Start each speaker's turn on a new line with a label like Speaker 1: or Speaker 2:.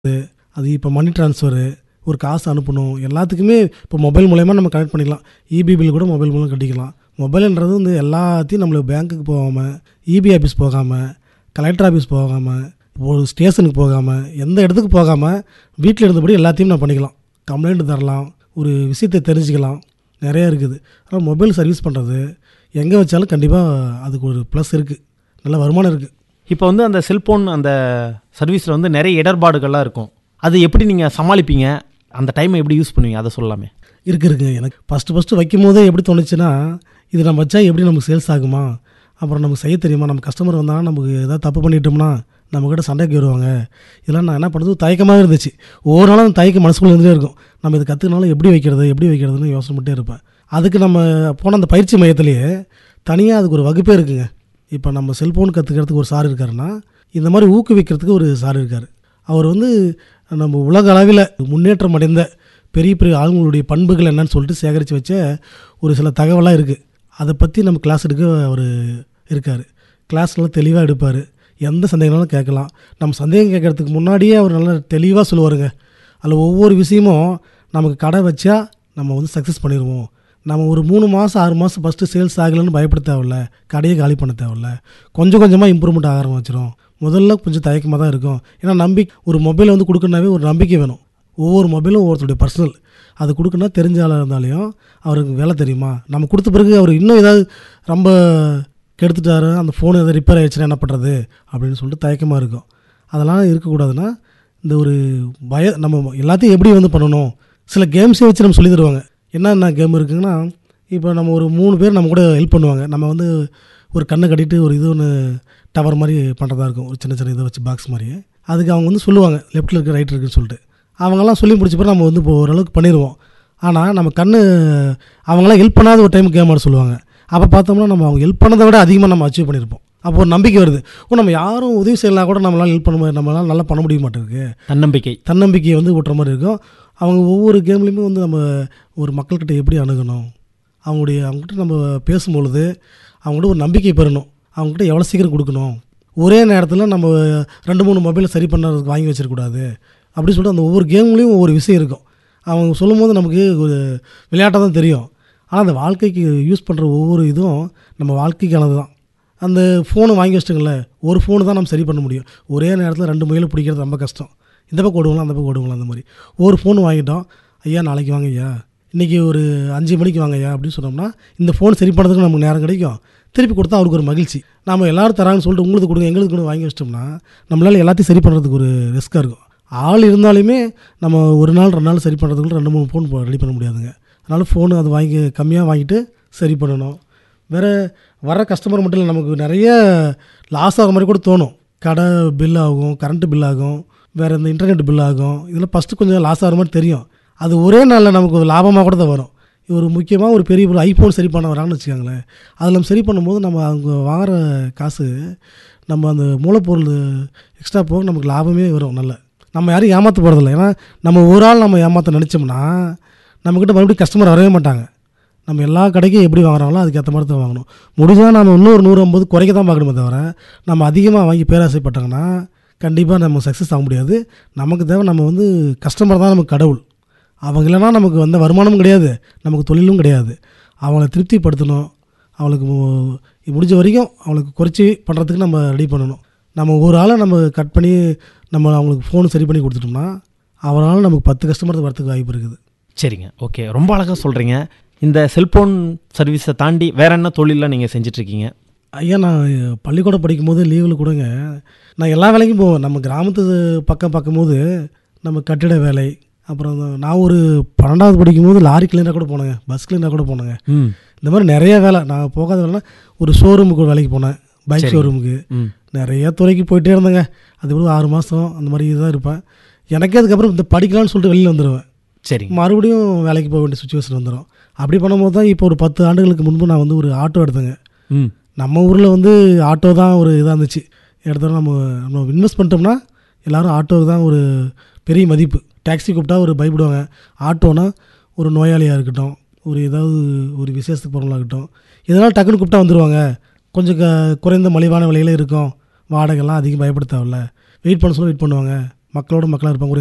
Speaker 1: அது இப்போ மணி ட்ரான்ஸ்ஃபரு ஒரு காசு அனுப்பணும் எல்லாத்துக்குமே இப்போ மொபைல் மூலயமா நம்ம கனெக்ட் பண்ணிக்கலாம் இபி பில் கூட மொபைல் மூலம் கட்டிக்கலாம் மொபைல்ன்றது வந்து எல்லாத்தையும் நம்மளுக்கு பேங்க்குக்கு போகாமல் இபி ஆஃபீஸ் போகாமல் கலெக்டர் ஆஃபீஸ் போகாமல் ஒரு ஸ்டேஷனுக்கு போகாமல் எந்த இடத்துக்கு போகாமல் வீட்டில் இருந்தபடி எல்லாத்தையும் நான் பண்ணிக்கலாம் கம்ப்ளைண்ட் தரலாம் ஒரு விஷயத்தை தெரிஞ்சுக்கலாம் நிறையா இருக்குது ஆனால் மொபைல் சர்வீஸ் பண்ணுறது எங்கே வச்சாலும் கண்டிப்பாக அதுக்கு ஒரு ப்ளஸ் இருக்குது நல்ல வருமானம் இருக்குது
Speaker 2: இப்போ வந்து அந்த செல்போன் அந்த சர்வீஸில் வந்து நிறைய இடர்பாடுகள்லாம் இருக்கும் அது எப்படி நீங்கள் சமாளிப்பீங்க அந்த டைமை எப்படி யூஸ் பண்ணுவீங்க அதை சொல்லலாமே
Speaker 1: இருக்கு இருக்குங்க எனக்கு ஃபஸ்ட்டு ஃபஸ்ட்டு வைக்கும் போதே எப்படி தோணுச்சுன்னா இது நம்ம வச்சா எப்படி நமக்கு சேல்ஸ் ஆகுமா அப்புறம் நமக்கு செய்ய தெரியுமா நம்ம கஸ்டமர் வந்தாங்கன்னா நமக்கு ஏதாவது தப்பு பண்ணிட்டோம்னா நம்மக்கிட்ட சண்டைக்கு வருவாங்க இதெல்லாம் நான் என்ன பண்ணுறது தயக்கமாக இருந்துச்சு ஒவ்வொரு நாளும் அந்த தயக்கம் மனசுக்குள்ளே இருந்துகிட்டே இருக்கும் நம்ம இது கற்றுக்கினாலும் எப்படி வைக்கிறது எப்படி வைக்கிறதுன்னு யோசனை பண்ணிட்டே இருப்பேன் அதுக்கு நம்ம போன அந்த பயிற்சி மையத்திலேயே தனியாக அதுக்கு ஒரு வகுப்பே இருக்குங்க இப்போ நம்ம செல்ஃபோன் கற்றுக்கிறதுக்கு ஒரு சார் இருக்காருன்னா இந்த மாதிரி ஊக்குவிக்கிறதுக்கு ஒரு சார் இருக்கார் அவர் வந்து நம்ம உலக அளவில் முன்னேற்றம் அடைந்த பெரிய பெரிய ஆளுங்களுடைய பண்புகள் என்னன்னு சொல்லிட்டு சேகரித்து வச்ச ஒரு சில தகவலாக இருக்குது அதை பற்றி நம்ம கிளாஸ் எடுக்க அவர் இருக்கார் கிளாஸ் நல்லா தெளிவாக எடுப்பார் எந்த சந்தேகம்னாலும் கேட்கலாம் நம்ம சந்தேகம் கேட்கறதுக்கு முன்னாடியே அவர் நல்லா தெளிவாக சொல்லுவாருங்க அதில் ஒவ்வொரு விஷயமும் நமக்கு கடை வச்சா நம்ம வந்து சக்ஸஸ் பண்ணிடுவோம் நம்ம ஒரு மூணு மாதம் ஆறு மாதம் ஃபஸ்ட்டு சேல்ஸ் ஆகலைன்னு பயப்பட தேவையில்ல கடையை காலி பண்ண தேவையில்ல கொஞ்சம் கொஞ்சமாக இம்ப்ரூவ்மெண்ட் ஆக ஆரம்பிச்சிடும் முதல்ல கொஞ்சம் தயக்கமாக தான் இருக்கும் ஏன்னா நம்பி ஒரு மொபைல் வந்து கொடுக்கணுனாவே ஒரு நம்பிக்கை வேணும் ஒவ்வொரு மொபைலும் ஒவ்வொருத்தருடைய பர்சனல் அது கொடுக்கணும்னா தெரிஞ்ச ஆளாக இருந்தாலையும் அவருக்கு வேலை தெரியுமா நம்ம கொடுத்த பிறகு அவர் இன்னும் ஏதாவது ரொம்ப கெடுத்துட்டாரு அந்த ஃபோன் எதாவது ரிப்பேர் ஆயிடுச்சுன்னா என்ன பண்ணுறது அப்படின்னு சொல்லிட்டு தயக்கமாக இருக்கும் அதெல்லாம் இருக்கக்கூடாதுன்னா இந்த ஒரு பய நம்ம எல்லாத்தையும் எப்படி வந்து பண்ணணும் சில கேம்ஸே வச்சு நம்ம சொல்லி தருவாங்க என்னென்ன கேம் இருக்குங்கன்னா இப்போ நம்ம ஒரு மூணு பேர் நம்ம கூட ஹெல்ப் பண்ணுவாங்க நம்ம வந்து ஒரு கண்ணை கட்டிட்டு ஒரு இது ஒன்று டவர் மாதிரி பண்ணுறதா இருக்கும் ஒரு சின்ன சின்ன இதை வச்சு பாக்ஸ் மாதிரி அதுக்கு அவங்க வந்து சொல்லுவாங்க லெஃப்ட்டில் இருக்குது ரைட் இருக்குன்னு சொல்லிட்டு அவங்கெல்லாம் சொல்லி முடிச்ச பிறகு நம்ம வந்து இப்போ ஓரளவுக்கு பண்ணிடுவோம் ஆனால் நம்ம கண்ணு அவங்களாம் ஹெல்ப் பண்ணாத ஒரு டைம் கேம் ஆட சொல்லுவாங்க அப்போ பார்த்தோம்னா நம்ம அவங்க ஹெல்ப் பண்ணதை விட அதிகமாக நம்ம அச்சீவ் பண்ணியிருப்போம் அப்போ ஒரு நம்பிக்கை வருது ஓ நம்ம யாரும் உதவி செய்யலாம் கூட நம்மளால் ஹெல்ப் பண்ண முடியாது நம்மளால் நல்லா பண்ண முடிய மாட்டேங்குது
Speaker 2: தன்னம்பிக்கை
Speaker 1: தன்னம்பிக்கையை வந்து ஊட்டுற மாதிரி இருக்கும் அவங்க ஒவ்வொரு கேம்லேயுமே வந்து நம்ம ஒரு மக்கள்கிட்ட எப்படி அணுகணும் அவங்களுடைய அவங்ககிட்ட நம்ம பேசும்பொழுது அவங்ககிட்ட ஒரு நம்பிக்கை பெறணும் அவங்ககிட்ட எவ்வளோ சீக்கிரம் கொடுக்கணும் ஒரே நேரத்தில் நம்ம ரெண்டு மூணு மொபைலை சரி பண்ணுறதுக்கு வாங்கி வச்சிடக்கூடாது அப்படி சொல்லிட்டு அந்த ஒவ்வொரு கேம்லேயும் ஒவ்வொரு விஷயம் இருக்கும் அவங்க சொல்லும்போது நமக்கு ஒரு விளையாட்டாக தான் தெரியும் ஆனால் அந்த வாழ்க்கைக்கு யூஸ் பண்ணுற ஒவ்வொரு இதுவும் நம்ம வாழ்க்கைக்கானது தான் அந்த ஃபோனை வாங்கி வச்சிட்டுங்களே ஒரு ஃபோனு தான் நம்ம சரி பண்ண முடியும் ஒரே நேரத்தில் ரெண்டு முயலை பிடிக்கிறது ரொம்ப கஷ்டம் இந்த பக்கம் ஓடுவோங்களா அந்த பக்கம் ஓடுவோங்களா அந்த மாதிரி ஒரு ஃபோன் வாங்கிட்டோம் ஐயா நாளைக்கு வாங்க ஐயா இன்றைக்கி ஒரு அஞ்சு மணிக்கு வாங்க ஐயா அப்படின்னு சொன்னோம்னா இந்த ஃபோன் சரி பண்ணுறதுக்கு நமக்கு நேரம் கிடைக்கும் திருப்பி கொடுத்தா அவருக்கு ஒரு மகிழ்ச்சி நம்ம எல்லாரும் தராங்கன்னு சொல்லிட்டு உங்களுக்கு கொடுங்க எங்களுக்கு கூட வாங்கி வச்சிட்டோம்னா நம்மளால் எல்லாத்தையும் சரி பண்ணுறதுக்கு ஒரு ரிஸ்க்காக இருக்கும் ஆள் இருந்தாலுமே நம்ம ஒரு நாள் ரெண்டு நாள் சரி பண்ணுறதுக்குள்ள ரெண்டு மூணு ஃபோன் ரெடி பண்ண முடியாதுங்க அதனால் ஃபோனு அது வாங்கி கம்மியாக வாங்கிட்டு சரி பண்ணணும் வேறு வர கஸ்டமர் மட்டும் இல்லை நமக்கு நிறைய லாஸ் ஆகிற மாதிரி கூட தோணும் கடை பில் ஆகும் கரண்ட்டு பில் ஆகும் வேறு இந்த இன்டர்நெட் பில் ஆகும் இதில் ஃபஸ்ட்டு கொஞ்சம் லாஸ் ஆகிற மாதிரி தெரியும் அது ஒரே நாளில் நமக்கு ஒரு லாபமாக கூட தான் வரும் ஒரு முக்கியமாக ஒரு பெரிய ஒரு ஐஃபோன் சரி பண்ண வராங்கன்னு வச்சுக்கோங்களேன் அதில் நம்ம சரி பண்ணும்போது நம்ம அவங்க வாங்குற காசு நம்ம அந்த மூலப்பொருள் எக்ஸ்ட்ரா போக நமக்கு லாபமே வரும் நல்ல நம்ம யாரும் ஏமாற்ற போகிறதில்ல ஏன்னா நம்ம ஒரு ஆள் நம்ம ஏமாற்ற நினச்சோம்னா நம்மக்கிட்ட மறுபடியும் கஸ்டமர் வரவே மாட்டாங்க நம்ம எல்லா கடைக்கும் எப்படி வாங்குறாங்களோ அதுக்கேற்ற மாதிரி தான் வாங்கணும் முடிஞ்சால் நம்ம இன்னும் ஒரு நூறு ஐம்பது குறைக்க தான் பார்க்கணுமே தவிர நம்ம அதிகமாக வாங்கி பேராசைப்பட்டாங்கன்னா கண்டிப்பாக நம்ம சக்ஸஸ் ஆக முடியாது நமக்கு தேவை நம்ம வந்து கஸ்டமர் தான் நமக்கு கடவுள் அவங்க இல்லைனா நமக்கு வந்த வருமானமும் கிடையாது நமக்கு தொழிலும் கிடையாது அவங்கள திருப்திப்படுத்தணும் அவளுக்கு மு- முடிஞ்ச வரைக்கும் அவளுக்கு குறைச்சி பண்ணுறதுக்கு நம்ம ரெடி பண்ணணும் நம்ம ஒரு ஆளை நம்ம கட் பண்ணி நம்ம அவங்களுக்கு ஃபோன் சரி பண்ணி கொடுத்துட்டோம்னா அவரால் நமக்கு பத்து கஸ்டமர் வரத்துக்கு வாய்ப்பு இருக்குது
Speaker 2: சரிங்க ஓகே ரொம்ப அழகாக சொல்கிறீங்க இந்த செல்போன் சர்வீஸை தாண்டி வேற என்ன தொழிலில் நீங்கள் செஞ்சிட்ருக்கீங்க
Speaker 1: ஐயா நான் பள்ளிக்கூடம் படிக்கும்போது லீவில் கூடங்க நான் எல்லா வேலைக்கும் போவேன் நம்ம கிராமத்து பக்கம் பார்க்கும்போது நம்ம கட்டிட வேலை அப்புறம் இந்த- நான் ஒரு பன்னெண்டாவது படிக்கும்போது லாரி கிளீனாக கூட போனேங்க பஸ் கிளீனாக கூட போனேங்க
Speaker 2: ம்
Speaker 1: இந்த மாதிரி நிறைய வேலை நான் போகாத வேலைனா ஒரு ஷோரூமுக்கு ஒரு வேலைக்கு போனேன் பைக்
Speaker 2: சரி.
Speaker 1: ஷோரூமுக்கு
Speaker 2: ம்
Speaker 1: நிறைய துறைக்கு போயிட்டே இருந்தேங்க அது கூட ஆறு மாதம் அந்த மாதிரி தான் இருப்பேன் எனக்கே அதுக்கப்புறம் இந்த படிக்கலாம்னு சொல்லிட்டு வெளியில் வந்துடுவேன்
Speaker 2: சரிங்க
Speaker 1: மறுபடியும் வேலைக்கு போக வேண்டிய சுச்சுவேஷன் வந்துடும் அப்படி பண்ணும்போது தான் இப்போ ஒரு பத்து ஆண்டுகளுக்கு முன்பு நான் வந்து ஒரு ஆட்டோ எடுத்தேங்க
Speaker 2: ம்
Speaker 1: நம்ம ஊரில் வந்து ஆட்டோ தான் ஒரு இதாக இருந்துச்சு எடுத்தாலும் நம்ம நம்ம இன்வெஸ்ட் பண்ணிட்டோம்னா எல்லாரும் ஆட்டோவுக்கு தான் ஒரு பெரிய மதிப்பு டாக்ஸி கூப்பிட்டா ஒரு பயப்படுவாங்க ஆட்டோனா ஒரு நோயாளியாக இருக்கட்டும் ஒரு ஏதாவது ஒரு விசேஷத்துக்கு போகிறவங்களாகட்டும் இதனால் டக்குன்னு கூப்பிட்டா வந்துடுவாங்க கொஞ்சம் க குறைந்த மலிவான விலையில இருக்கும் வாடகைலாம் அதிகம் பயப்பட தேவையில்ல வெயிட் பண்ண சொல்ல வெயிட் பண்ணுவாங்க மக்களோட மக்களாக இருப்பாங்க ஒரு